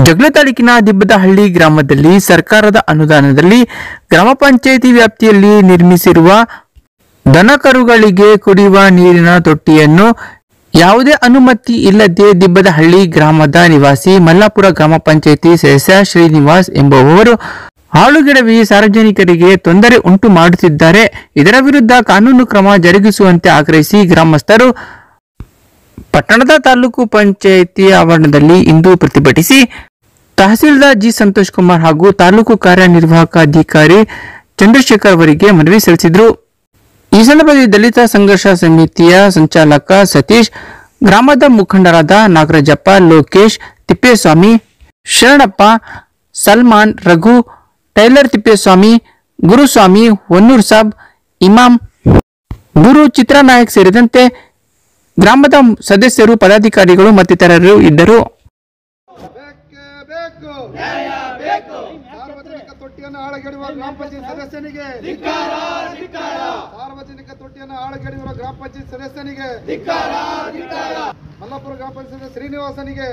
ಜಗಳ ತಾಲೂಕಿನ ದಿಬ್ಬದಹಳ್ಳಿ ಗ್ರಾಮದಲ್ಲಿ ಸರ್ಕಾರದ ಅನುದಾನದಲ್ಲಿ ಗ್ರಾಮ ಪಂಚಾಯಿತಿ ವ್ಯಾಪ್ತಿಯಲ್ಲಿ ನಿರ್ಮಿಸಿರುವ ದನಕರುಗಳಿಗೆ ಕುಡಿಯುವ ನೀರಿನ ತೊಟ್ಟಿಯನ್ನು ಯಾವುದೇ ಅನುಮತಿ ಇಲ್ಲದೆ ದಿಬ್ಬದಹಳ್ಳಿ ಗ್ರಾಮದ ನಿವಾಸಿ ಮಲ್ಲಾಪುರ ಗ್ರಾಮ ಪಂಚಾಯಿತಿ ಸದಸ್ಯ ಶ್ರೀನಿವಾಸ್ ಎಂಬುವವರು ಹಾಳುಗೆಡವಿ ಸಾರ್ವಜನಿಕರಿಗೆ ತೊಂದರೆ ಉಂಟು ಮಾಡುತ್ತಿದ್ದಾರೆ ಇದರ ವಿರುದ್ಧ ಕಾನೂನು ಕ್ರಮ ಜರುಗಿಸುವಂತೆ ಆಗ್ರಹಿಸಿ ಗ್ರಾಮಸ್ಥರು ಪಟ್ಟಣದ ತಾಲೂಕು ಪಂಚಾಯಿತಿ ಆವರಣದಲ್ಲಿ ಇಂದು ಪ್ರತಿಭಟಿಸಿ ತಹಸೀಲ್ದಾರ್ ಜಿ ಸಂತೋಷ್ ಕುಮಾರ್ ಹಾಗೂ ತಾಲೂಕು ಕಾರ್ಯನಿರ್ವಾಹಕ ಅಧಿಕಾರಿ ಚಂದ್ರಶೇಖರ್ ಅವರಿಗೆ ಮನವಿ ಸಲ್ಲಿಸಿದರು ಈ ಸಂದರ್ಭದಲ್ಲಿ ದಲಿತ ಸಂಘರ್ಷ ಸಮಿತಿಯ ಸಂಚಾಲಕ ಸತೀಶ್ ಗ್ರಾಮದ ಮುಖಂಡರಾದ ನಾಗರಾಜಪ್ಪ ಲೋಕೇಶ್ ತಿಪ್ಪೇಸ್ವಾಮಿ ಶರಣಪ್ಪ ಸಲ್ಮಾನ್ ರಘು ಟೈಲರ್ ತಿಪ್ಪೇಸ್ವಾಮಿ ಗುರುಸ್ವಾಮಿ ಹೊನ್ನೂರ್ ಸಾಬ್ ಇಮಾಮ್ ಗುರು ಚಿತ್ರನಾಯಕ್ ಸೇರಿದಂತೆ ಗ್ರಾಮದ ಸದಸ್ಯರು ಪದಾಧಿಕಾರಿಗಳು ಮತ್ತಿತರರು ಇದ್ದರು ಬೇಕೇ ಬೇಕು ನ್ಯಾಯ ಬೇಕು ಸಾರ್ವಜನಿಕ ತೊಟ್ಟಿಯನ್ನು ಹಾಳಗೆಡುವ ಗ್ರಾಮ ಪಂಚಾಯತ್ ಸದಸ್ಯನಿಗೆ ಸಾರ್ವಜನಿಕ ತೊಟ್ಟಿಯನ್ನು ಹಾಳಗೆಡುವ ಗ್ರಾಮ ಪಂಚಾಯತ್ ಸದಸ್ಯನಿಗೆ ಮಲ್ಲಾಪುರ ಗ್ರಾಮ ಪಂಚಾಯತ್ ಶ್ರೀನಿವಾಸನಿಗೆ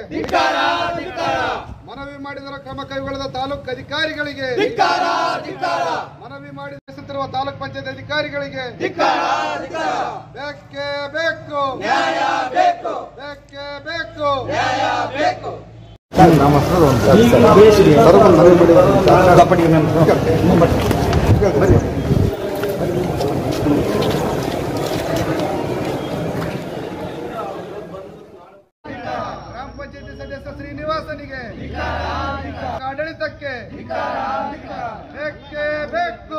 ಮನವಿ ಮಾಡಿದರ ಕ್ರಮ ಕೈಗೊಳ್ಳದ ತಾಲೂಕು ಅಧಿಕಾರಿಗಳಿಗೆ ಮನವಿ ಮಾಡಿಸುತ್ತಿರುವ ತಾಲೂಕ್ ಪಂಚಾಯತ್ ಅಧಿಕಾರಿಗಳಿಗೆ ಬೇಕೇ ಬೇಕು ನ್ಯಾಯ ಬೇಕು ಬೇಕೇ ಬೇಕು ಗ್ರಾಮ ಪಂಚಾಯತಿ ಸದಸ್ಯ ಶ್ರೀನಿವಾಸನಿಗೆ ಆಡಳಿತಕ್ಕೆ ಬೇಕೇ ಬೇಕು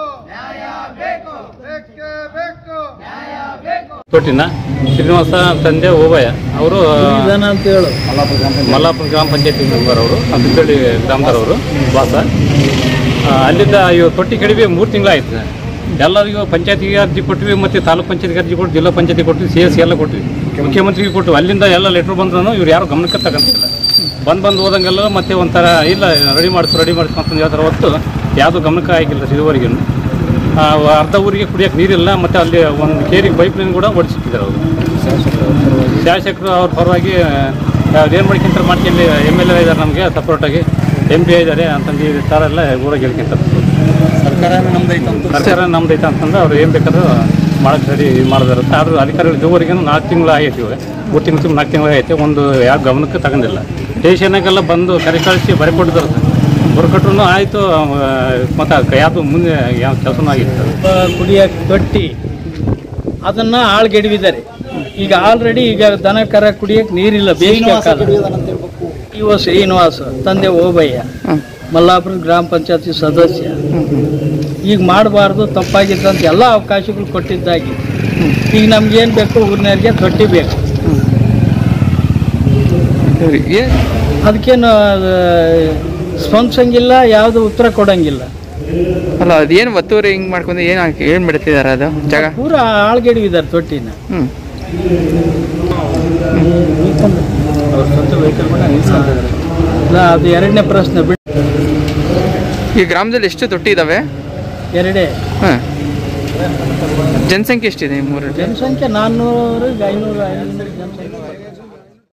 ಬೇಕೇ ಬೇಕು ತೊಟ್ಟಿನ ಶ್ರೀನಿವಾಸ ತಂದೆ ಓಬಯ್ಯ ಅವರು ಮಲ್ಲಾಪುರ ಗ್ರಾಮ ಪಂಚಾಯತಿ ಮೆಂಬರ್ ಅವರು ಬಿದ್ದಳ್ಳಿ ಗ್ರಾಮದವರು ವಾಸ ಆ, ಅಲ್ಲಿಂದ ಇವು ತೊಟ್ಟಿ ಕಡಿಮೆ ಮೂರು ತಿಂಗಳಾಯ್ತು ಎಲ್ಲರಿಗೂ ಪಂಚಾಯತಿಗೆ ಅರ್ಜಿ ಕೊಟ್ವಿ ಮತ್ತು ತಾಲೂಕು ಪಂಚಾಯತಿಗೆ ಅರ್ಜಿ ಕೊಟ್ಟು ಜಿಲ್ಲಾ ಪಂಚಾಯತಿ ಕೊಟ್ವಿ ಸಿ ಎಸ್ ಎಲ್ಲ ಕೊಟ್ವಿ ಮುಖ್ಯಮಂತ್ರಿಗೆ ಕೊಟ್ಟು ಅಲ್ಲಿಂದ ಎಲ್ಲ ಲೆಟ್ರ್ ಬಂದ್ರು ಇವ್ರು ಯಾರು ಗಮನಕ್ಕೆ ತಗೊಂತಿಲ್ಲ ಬಂದು ಬಂದು ಹೋದಂಗೆಲ್ಲ ಮತ್ತೆ ಒಂಥರ ಇಲ್ಲ ರೆಡಿ ಮಾಡಿಸು ರೆಡಿ ಮಾಡಿಸು ಅಂತ ಹೇಳ್ತಾರೆ ಹೊತ್ತು ಯಾವುದೂ ಗಮನಕ್ಕೆ ಆಗಿಲ್ಲ ಇದುವರೆಗೂ ಆ, ಅರ್ಧ ಊರಿಗೆ ಕುಡಿಯೋಕೆ ನೀರಿಲ್ಲ ಮತ್ತು ಅಲ್ಲಿ ಒಂದು ಕೇರಿಗೆ ಪೈಪ್ ಲೈನ್ ಕೂಡ ಓಡಿಸಿಟ್ಟಿದ್ದಾರೆ ಅವರು ಶಾಸಕರು ಅವ್ರ ಪರವಾಗಿ ಅದೇನು ಮಾಡ್ಕೊಂತಾರೆ ಮಾಡ್ಕೊಂಡು ಎಮ್ ಎಲ್ ಎ ಇದ್ದಾರೆ ನಮಗೆ ಸಪೋರ್ಟಾಗಿ ಎಂ ಪಿ ಇದ್ದಾರೆ ಅಂತಂದು ಈ ಥರ ಎಲ್ಲ ಊರಾಗ ಹೇಳ್ಕೊಂತಾರೆ ಸರ್ಕಾರ ನಮ್ದೈತೆ ಸರ್ಕಾರ ನಮ್ದೈತೆ ಅಂತಂದ್ರೆ ಅವ್ರು ಏನು ಬೇಕಾದ್ರೂ ಮಾಡಕ್ಕೆ ರೆಡಿ ಮಾಡಿದಾರೆ ಆದ್ರೂ ಅಧಿಕಾರಿಗಳು ಇದುವರೆಗೂ ನಾಲ್ಕು ತಿಂಗಳು ಆಗೈತೆ ಇವಾಗ ಮೂರು ತಿಂಗಳು ತುಂಬ ನಾಲ್ಕು ತಿಂಗಳು ಆಗೈತೆ ಒಂದು ಯಾವ ಗಮನಕ್ಕೆ ತಗೊಂಡಿಲ್ಲ ಸ್ಟೇಷನಾಗೆಲ್ಲ ಬಂದು ಕರೆ ಕಳಿಸಿ ಬರೆಕೊಟ್ಟಿದ್ದಾರೆ ಬರ್ಕೊಟ್ರು ಆಯಿತು ಮತ್ತು ಯಾವುದು ಮುಂದೆ ಯಾವ ಕೆಲಸನೂ ಆಗಿತ್ತು ಕುಡಿಯಕ್ಕೆ ತೊಟ್ಟಿ ಅದನ್ನ ಆಳ್ಗೆಡವಿದ್ದಾರೆ ಈಗ ಆಲ್ರೆಡಿ ಈಗ ದನ ಕರ ಕುಡಿಯಕ್ಕೆ ನೀರಿಲ್ಲ ಬೇಸಿಗೆ ಕಾಲ ಇವ ಶ್ರೀನಿವಾಸ ತಂದೆ ಓಬಯ್ಯ ಮಲ್ಲಾಪುರ ಗ್ರಾಮ ಪಂಚಾಯತಿ ಸದಸ್ಯ ಈಗ ಮಾಡಬಾರ್ದು ತಪ್ಪಾಗಿದ್ದಂತ ಎಲ್ಲ ಅವಕಾಶಗಳು ಕೊಟ್ಟಿದ್ದಾಗಿ ಈಗ ನಮ್ಗೇನು ಬೇಕು ಊರಿನವ್ರಿಗೆ ತೊಟ್ಟಿ ಬೇಕು ಅದಕ್ಕೇನು ಸ್ಪಂದಿಸಂಗಿಲ್ಲ ಯಾವುದು ಉತ್ತರ ಕೊಡಂಗಿಲ್ಲ ಅಲ್ಲ ಅದೇನು ಒತ್ತುವರಿ ಹಿಂಗ್ ಮಾಡ್ಕೊಂಡು ಏನ್ ಏನ್ ಬಿಡ್ತಿದಾರ ಅದು ಜಾಗ ಪೂರ ಆಳ್ಗೆಡವಿದ್ದಾರೆ ತೊಟ್ಟಿನ ಹ್ಮ್ ಅಲ್ಲ, ಅದು ಎರಡನೇ ಪ್ರಶ್ನೆ ಬಿಟ್ಟು ಈ ಗ್ರಾಮದಲ್ಲಿ ಎಷ್ಟು ತೊಟ್ಟಿ ಇದಾವೆ ಎರಡೇ ಹ ಜನಸಂಖ್ಯೆ ಎಷ್ಟಿದೆ ಈ ಮೂರಲ್ಲಿ ಜನಸಂಖ್ಯೆ ನಾನ್ನೂರು ಐನೂರು ಐನೂರು ಜನಸಂಖ್ಯೆ